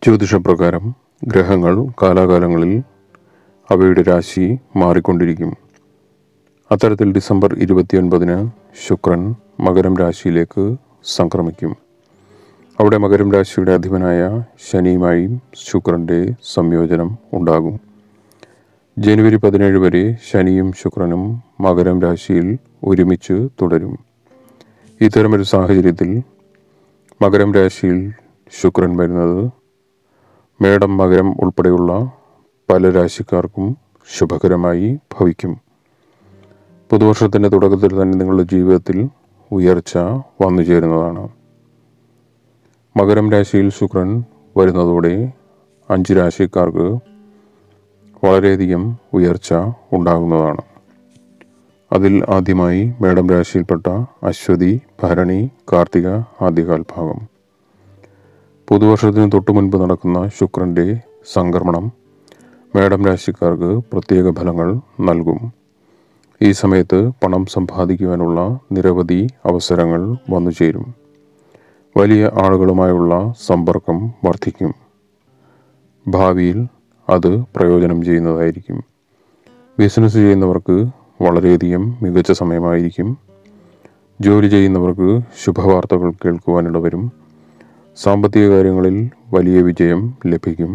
ജ്യോതിഷപ്രകാരം ഗ്രഹങ്ങൾ കാലാകാലങ്ങളിൽ അവയുടെ രാശി മാറിക്കൊണ്ടിരിക്കും അത്തരത്തിൽ ഡിസംബർ ഇരുപത്തിയൊൻപതിന് ശുക്രൻ മകരം രാശിയിലേക്ക് സംക്രമിക്കും അവിടെ മകരം രാശിയുടെ അധിപനായ ശനിയുമായും ശുക്രൻ്റെ സംയോജനം ഉണ്ടാകും ജനുവരി പതിനേഴ് വരെ ശനിയും ശുക്രനും മകരം രാശിയിൽ ഒരുമിച്ച് തുടരും ഇത്തരമൊരു സാഹചര്യത്തിൽ മകരം രാശിയിൽ ശുക്രൻ വരുന്നത് മേടം മകരം ഉൾപ്പെടെയുള്ള പല രാശിക്കാർക്കും ശുഭകരമായി ഭവിക്കും പുതുവർഷത്തിൻ്റെ തുടക്കത്തിൽ തന്നെ നിങ്ങളുടെ ജീവിതത്തിൽ ഉയർച്ച വന്നു ചേരുന്നതാണ് മകരം രാശിയിൽ ശുക്രൻ വരുന്നതോടെ അഞ്ച് രാശിക്കാർക്ക് വളരെയധികം ഉയർച്ച ഉണ്ടാകുന്നതാണ് അതിൽ ആദ്യമായി മേടം രാശിയിൽപ്പെട്ട അശ്വതി ഭരണി കാർത്തിക ആദ്യകാൽ ഭാഗം പുതുവർഷത്തിന് തൊട്ടു മുൻപ് നടക്കുന്ന ശുക്രൻ്റെ സംക്രമണം മേടം രാശിക്കാർക്ക് പ്രത്യേക ഫലങ്ങൾ നൽകും ഈ സമയത്ത് പണം സമ്പാദിക്കുവാനുള്ള നിരവധി അവസരങ്ങൾ വന്നു ചേരും വലിയ ആളുകളുമായുള്ള സമ്പർക്കം വർദ്ധിക്കും ഭാവിയിൽ അത് പ്രയോജനം ചെയ്യുന്നതായിരിക്കും ബിസിനസ് ചെയ്യുന്നവർക്ക് വളരെയധികം മികച്ച സമയമായിരിക്കും ജോലി ചെയ്യുന്നവർക്ക് ശുഭവാർത്തകൾ കേൾക്കുവാനിടവരും സാമ്പത്തിക കാര്യങ്ങളിൽ വലിയ വിജയം ലഭിക്കും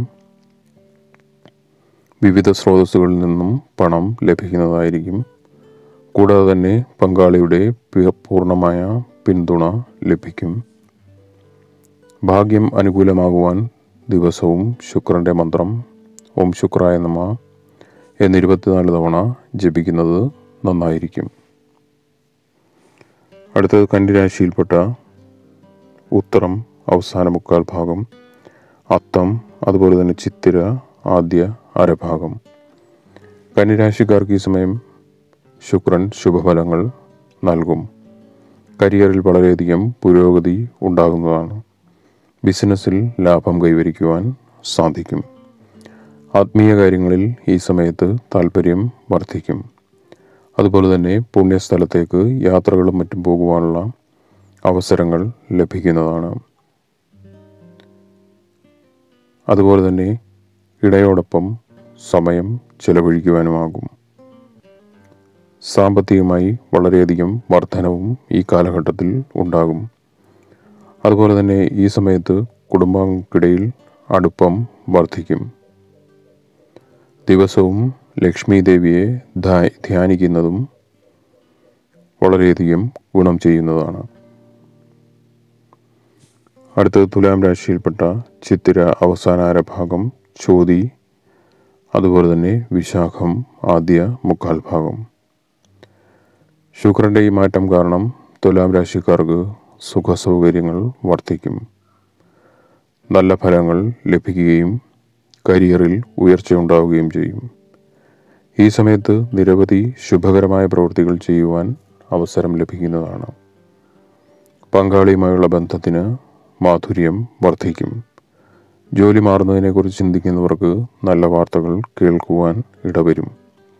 വിവിധ സ്രോതസ്സുകളിൽ നിന്നും പണം ലഭിക്കുന്നതായിരിക്കും കൂടാതെ തന്നെ പങ്കാളിയുടെ പി- പൂർണ്ണമായ പിന്തുണ ലഭിക്കും ഭാഗ്യം അനുകൂലമാകുവാൻ ദിവസവും ശുക്രൻ്റെ മന്ത്രം ഓം ശുക്രായ നമ എന്ന് ഇരുപത്തിനാല് തവണ ജപിക്കുന്നത് നന്നായിരിക്കും അടുത്തത് കന്നിരാശിയിൽപ്പെട്ട ഉത്തരം അവസാന മുക്കാൽ ഭാഗം അത്തം അതുപോലെ തന്നെ ചിത്തിര ആദ്യ അരഭാഗം കന്നിരാശിക്കാർക്ക് ഈ സമയം ശുക്രൻ ശുഭഫലങ്ങൾ നൽകും കരിയറിൽ വളരെയധികം പുരോഗതി ഉണ്ടാകുന്നതാണ് ബിസിനസ്സിൽ ലാഭം കൈവരിക്കുവാൻ സാധിക്കും ആത്മീയ കാര്യങ്ങളിൽ ഈ സമയത്ത് താല്പര്യം വർദ്ധിക്കും അതുപോലെ തന്നെ പുണ്യസ്ഥലത്തേക്ക് യാത്രകളും മറ്റും പോകുവാനുള്ള അവസരങ്ങൾ ലഭിക്കുന്നതാണ് അതുപോലെ തന്നെ ഇടയോടൊപ്പം സമയം ചെലവഴിക്കുവാനുമാകും സാമ്പത്തികമായി വളരെയധികം വർധനവും ഈ കാലഘട്ടത്തിൽ ഉണ്ടാകും അതുപോലെ തന്നെ ഈ സമയത്ത് കുടുംബങ്ങൾക്കിടയിൽ അടുപ്പം വർദ്ധിക്കും ദിവസവും ലക്ഷ്മി ദേവിയെ ധ്യാ- ധ്യാനിക്കുന്നതും വളരെയധികം ഗുണം ചെയ്യുന്നതാണ് അടുത്തത് തുലാം രാശിയിൽപ്പെട്ട ചിത്തിര അവസാന അരഭാഗം ചോതി അതുപോലെ തന്നെ വിശാഖം ആദ്യ മുക്കാൽ ഭാഗം ശുക്രൻ്റെ ഈ മാറ്റം കാരണം തുലാം രാശിക്കാർക്ക് സുഖ സൗകര്യങ്ങൾ വർദ്ധിക്കും നല്ല ഫലങ്ങൾ ലഭിക്കുകയും കരിയറിൽ ഉയർച്ചയുണ്ടാവുകയും ചെയ്യും ഈ സമയത്ത് നിരവധി ശുഭകരമായ പ്രവൃത്തികൾ ചെയ്യുവാൻ അവസരം ലഭിക്കുന്നതാണ് പങ്കാളിയുമായുള്ള ബന്ധത്തിന് മാധുര്യം വർദ്ധിക്കും ജോലി മാറുന്നതിനെക്കുറിച്ച് ചിന്തിക്കുന്നവർക്ക് നല്ല വാർത്തകൾ കേൾക്കുവാൻ ഇടവരും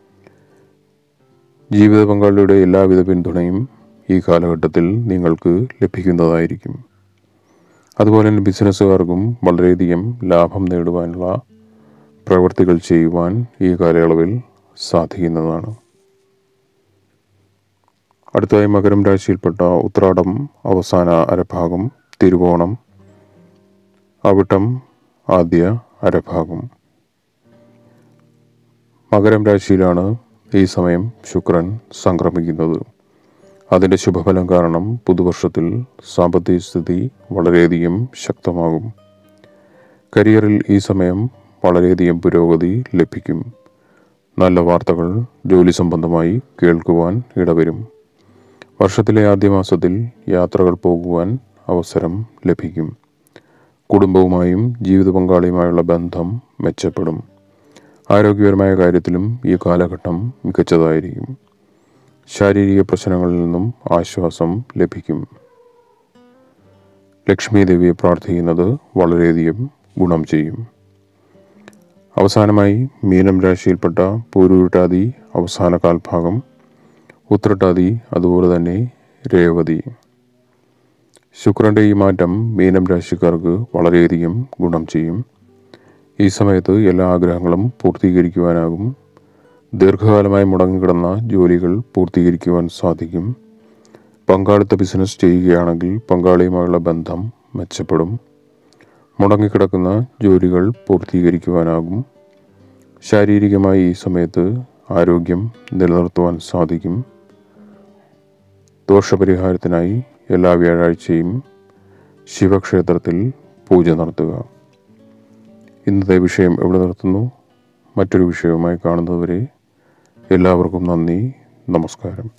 ജീവിത പങ്കാളിയുടെ എല്ലാവിധ പിന്തുണയും ഈ കാലഘട്ടത്തിൽ നിങ്ങൾക്ക് ലഭിക്കുന്നതായിരിക്കും അതുപോലെ തന്നെ ബിസിനസ്സുകാർക്കും വളരെയധികം ലാഭം നേടുവാനുള്ള പ്രവൃത്തികൾ ചെയ്യുവാൻ ഈ കാലയളവിൽ സാധിക്കുന്നതാണ് അടുത്തതായി മകരം രാശിയിൽപ്പെട്ട ഉത്രാടം അവസാന അരഭാഗം തിരുവോണം അവിട്ടം ആദ്യ അരഭാഗം മകരം രാശിയിലാണ് ഈ സമയം ശുക്രൻ സംക്രമിക്കുന്നത് അതിൻ്റെ ശുഭഫലം കാരണം പുതുവർഷത്തിൽ സാമ്പത്തിക സ്ഥിതി വളരെയധികം ശക്തമാകും കരിയറിൽ ഈ സമയം വളരെയധികം പുരോഗതി ലഭിക്കും നല്ല വാർത്തകൾ ജോലി സംബന്ധമായി കേൾക്കുവാൻ ഇടവരും വർഷത്തിലെ ആദ്യ മാസത്തിൽ യാത്രകൾ പോകുവാൻ അവസരം ലഭിക്കും കുടുംബവുമായും ജീവിത പങ്കാളിയുമായുള്ള ബന്ധം മെച്ചപ്പെടും ആരോഗ്യപരമായ കാര്യത്തിലും ഈ കാലഘട്ടം മികച്ചതായിരിക്കും ശാരീരിക പ്രശ്നങ്ങളിൽ നിന്നും ആശ്വാസം ലഭിക്കും ലക്ഷ്മി ദേവിയെ പ്രാർത്ഥിക്കുന്നത് വളരെയധികം ഗുണം ചെയ്യും അവസാനമായി മീനം രാശിയിൽപ്പെട്ട പൂരുരുട്ടാതി അവസാന കാൽഭാഗം ഉത്രട്ടാതി അതുപോലെ തന്നെ രേവതി ശുക്രൻ്റെ ഈ മാറ്റം മീനം രാശിക്കാർക്ക് വളരെയധികം ഗുണം ചെയ്യും ഈ സമയത്ത് എല്ലാ ആഗ്രഹങ്ങളും പൂർത്തീകരിക്കുവാനാകും ദീർഘകാലമായി മുടങ്ങിക്കിടന്ന ജോലികൾ പൂർത്തീകരിക്കുവാൻ സാധിക്കും പങ്കാളിത്ത ബിസിനസ് ചെയ്യുകയാണെങ്കിൽ പങ്കാളിയുമായുള്ള ബന്ധം മെച്ചപ്പെടും മുടങ്ങിക്കിടക്കുന്ന ജോലികൾ പൂർത്തീകരിക്കുവാനാകും ശാരീരികമായി ഈ സമയത്ത് ആരോഗ്യം നിലനിർത്തുവാൻ സാധിക്കും ദോഷപരിഹാരത്തിനായി എല്ലാ വ്യാഴാഴ്ചയും ശിവക്ഷേത്രത്തിൽ പൂജ നടത്തുക ഇന്നത്തെ വിഷയം എവിടെ നിർത്തുന്നു മറ്റൊരു വിഷയവുമായി കാണുന്നതുവരെ എല്ലാവർക്കും നന്ദി നമസ്കാരം